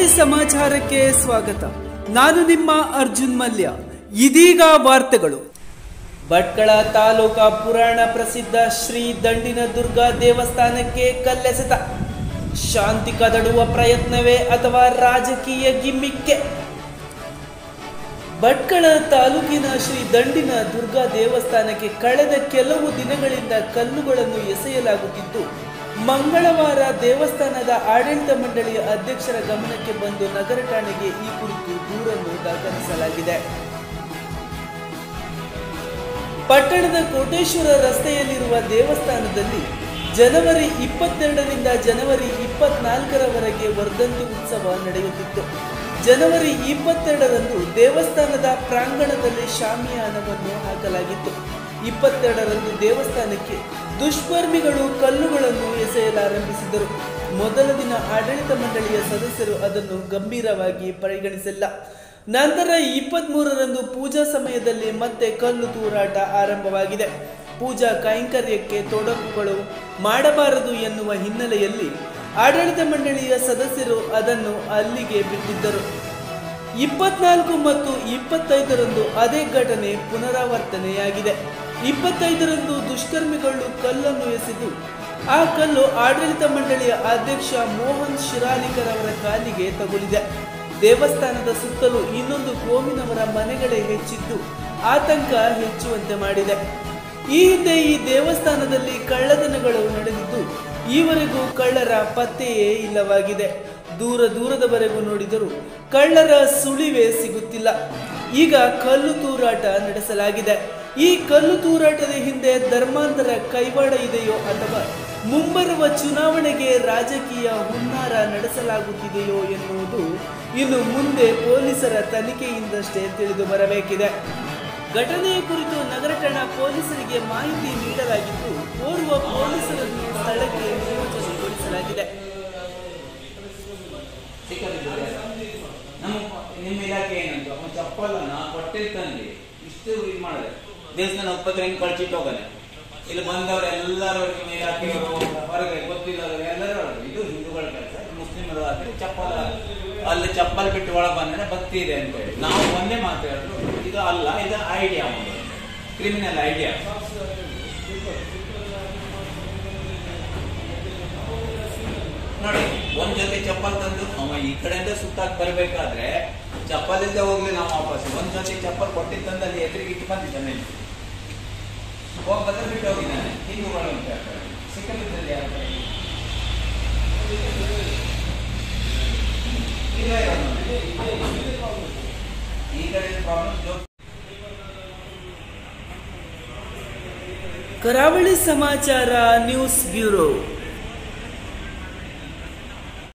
ಸಮಾಚಾರಕ್ಕೆ ಸ್ವಾಗತ ನಾನು ನಿಮ್ಮ ಅರ್ಜುನ್ ಮಲ್ಯ ಇದೀಗ ವಾರ್ತೆಗಳು ಭಟ್ಕಳ ತಾಲೂಕಾ ಪುರಾಣ ಪ್ರಸಿದ್ಧ ಶ್ರೀ ದಂಡಿನ ದುರ್ಗಾ ದೇವಸ್ಥಾನಕ್ಕೆ ಕಲ್ಲೆಸೆತ ಶಾಂತಿ ಕದಡುವ ಪ್ರಯತ್ನವೇ ಅಥವಾ ರಾಜಕೀಯ ಗಿಮ್ಮಿಕ್ಕೆ ಭಟ್ಕಳ ತಾಲೂಕಿನ ಶ್ರೀ ದಂಡಿನ ದುರ್ಗಾ ದೇವಸ್ಥಾನಕ್ಕೆ ಕಳೆದ ಕೆಲವು ದಿನಗಳಿಂದ ಕಲ್ಲುಗಳನ್ನು ಎಸೆಯಲಾಗುತ್ತಿದ್ದು ಮಂಗಳವಾರ ದೇವಸ್ಥಾನದ ಆಡಳಿತ ಮಂಡಳಿಯ ಅಧ್ಯಕ್ಷರ ಗಮನಕ್ಕೆ ಬಂದು ನಗರ ಠಾಣೆಗೆ ಈ ಕುರಿತು ದೂರನ್ನು ದಾಖಲಿಸಲಾಗಿದೆ ಪಟ್ಟಣದ ಕೋಟೇಶ್ವರ ರಸ್ತೆಯಲ್ಲಿರುವ ದೇವಸ್ಥಾನದಲ್ಲಿ ಜನವರಿ ಇಪ್ಪತ್ತೆರಡರಿಂದ ಜನವರಿ ಇಪ್ಪತ್ನಾಲ್ಕರವರೆಗೆ ವರ್ಧಂತಿ ಉತ್ಸವ ನಡೆಯುತ್ತಿತ್ತು ಜನವರಿ ಇಪ್ಪತ್ತೆರಡರಂದು ದೇವಸ್ಥಾನದ ಪ್ರಾಂಗಣದಲ್ಲಿ ಶಾಮಿಯಾನವನ್ನು ಹಾಕಲಾಗಿತ್ತು ಇಪ್ಪತ್ತೆರಡರಂದು ದೇವಸ್ಥಾನಕ್ಕೆ ದುಷ್ಕರ್ಮಿಗಳು ಕಲ್ಲುಗಳನ್ನು ಎಸೆಯಲಾರಂಭಿಸಿದರು ಮೊದಲ ದಿನ ಆಡಳಿತ ಮಂಡಳಿಯ ಸದಸ್ಯರು ಅದನ್ನು ಗಂಭೀರವಾಗಿ ಪರಿಗಣಿಸಿಲ್ಲ ನಂತರ ಇಪ್ಪತ್ತ್ ಮೂರರಂದು ಪೂಜಾ ಸಮಯದಲ್ಲಿ ಮತ್ತೆ ಕಲ್ಲು ತೂರಾಟ ಆರಂಭವಾಗಿದೆ ಪೂಜಾ ಕೈಂಕರ್ಯಕ್ಕೆ ತೊಡಕುಗಳು ಮಾಡಬಾರದು ಎನ್ನುವ ಹಿನ್ನೆಲೆಯಲ್ಲಿ ಆಡಳಿತ ಮಂಡಳಿಯ ಸದಸ್ಯರು ಅದನ್ನು ಅಲ್ಲಿಗೆ ಬಿಟ್ಟಿದ್ದರು ಇಪ್ಪತ್ನಾಲ್ಕು ಮತ್ತು ಇಪ್ಪತ್ತೈದರಂದು ಅದೇ ಘಟನೆ ಪುನರಾವರ್ತನೆಯಾಗಿದೆ ಇಪ್ಪತ್ತೈದರಂದು ದುಷ್ಕರ್ಮಿಗಳು ಕಲ್ಲನ್ನು ಎಸೆದು ಆ ಕಲ್ಲು ಆಡಳಿತ ಮಂಡಳಿಯ ಅಧ್ಯಕ್ಷ ಮೋಹನ್ ಶಿರಾಲಿಕರ್ ಅವರ ಕಾಲಿಗೆ ತಗುಲಿದೆ ದೇವಸ್ಥಾನದ ಸುತ್ತಲೂ ಇನ್ನೊಂದು ಕೋಮಿನವರ ಮನೆಗಳೇ ಹೆಚ್ಚಿದ್ದು ಆತಂಕ ಹೆಚ್ಚುವಂತೆ ಮಾಡಿದೆ ಈ ಹಿಂದೆ ಈ ದೇವಸ್ಥಾನದಲ್ಲಿ ಕಳ್ಳತನಗಳು ನಡೆದಿದ್ದು ಈವರೆಗೂ ಕಳ್ಳರ ಪತ್ತೆಯೇ ಇಲ್ಲವಾಗಿದೆ ದೂರ ದೂರದವರೆಗೂ ನೋಡಿದರೂ ಕಳ್ಳರ ಸುಳಿವೇ ಸಿಗುತ್ತಿಲ್ಲ ಈಗ ಕಲ್ಲು ತೂರಾಟ ನಡೆಸಲಾಗಿದೆ ಈ ಕಲ್ಲು ತೂರಾಟದ ಹಿಂದೆ ಧರ್ಮಾಂತರ ಕೈವಾಡ ಇದೆಯೋ ಅಥವಾ ಮುಂಬರುವ ಚುನಾವಣೆಗೆ ರಾಜಕೀಯ ಹುನ್ನಾರ ನಡೆಸಲಾಗುತ್ತಿದೆಯೋ ಎನ್ನುವುದು ಇನ್ನು ಮುಂದೆ ಪೊಲೀಸರ ತನಿಖೆಯಿಂದಷ್ಟೇ ತಿಳಿದು ಬರಬೇಕಿದೆ ಘಟನೆಯ ಕುರಿತು ನಗರ ಠಾಣಾ ಪೊಲೀಸರಿಗೆ ಮಾಹಿತಿ ನೀಡಲಾಗಿದ್ದು ಓರ್ವ ಪೊಲೀಸರನ್ನು ಸ್ಥಳಕ್ಕೆ ನಿಯೋಜನೆಗೊಳಿಸಲಾಗಿದೆ ಸಿಕ್ಕದಿದ್ದರೆ ನಮ್ಮ ನಿಮ್ಮ ಇಲಾಖೆ ಏನಂತ ಅವನ ಚಪ್ಪಲನ್ನ ಹೊಟ್ಟೆಲ್ ತಂದು ಇಷ್ಟು ಇದು ಮಾಡಿದೆ ದೇವಸ್ಥಾನ ಉಪದ್ರ ಹೆಂಗ್ ಕಳ್ಸಿಟ್ಟು ಹೋಗನೆ ಇಲ್ಲಿ ಬಂದವರು ಎಲ್ಲರೂ ನಿಮ್ಮ ಇಲಾಖೆಯವರು ಹೊರಗೆ ಗೊತ್ತಿಲ್ಲದವರು ಎಲ್ಲರೂ ಹೊರಗೆ. ಇದು ಹಿಂದೂಗಳ ಕೆಲಸ ಮುಸ್ಲಿಮರು ಆದ್ರೆ ಚಪ್ಪಲ ಅಲ್ಲಿ ಚಪ್ಪಲ್ ಬಿಟ್ಟು ಒಳಗೆ ಬಂದ್ರೆ ಭಕ್ತಿ ಇದೆ ಅಂತ ಹೇಳಿ ನಾವು ಒಂದೇ ಮಾತು ಹೇಳೋದು ಇದು ಅಲ್ಲ ಇದು ಐಡಿಯಾ ಕ್ರಿಮಿನಲ್ ಐಡಿಯಾ ನೋಡಿ ಒಂದ್ ಜೊತೆ ಚಪ್ಪಲ್ ತಂದು ಅವ ಈ ಕಡೆಯಿಂದ ಸುತ್ತಾಕ್ ಬರ್ಬೇಕಾದ್ರೆ ಚಪ್ಪಲ್ ಇಲ್ಲದೆ ಹೋಗ್ಲಿ ನಾವು ವಾಪಸ್ ಒಂದ್ ಜೊತೆ ಚಪ್ಪಲ್ ಕೊಟ್ಟಿದ್ದ ತಂದು ಅಲ್ಲಿ ಎದುರಿಗೆ ಇಟ್ಟು ಬಂದಿದ್ದಾನೆ ಇಲ್ಲಿ. ಹೋಗ್ ಬದ್ರ ಬಿಟ್ಟು ಹೋಗಿದ್ದಾನೆ ಹಿಂದೂಗಳು ಅಂತ ಹೇಳ್ತಾರೆ ಸಿಕ್ಕಲಿದ್ದಲ್ಲಿ ಯಾರು ಇಲ್ಲೇ ಇರೋದು ನೋಡಿ. ಈ ಕಡೆ ಪ್ರಾಬ್ಲಮ್ ಕರಾವಳಿ ಸಮಾಚಾರ ನ್ಯೂಸ್ ಬ್ಯೂರೋ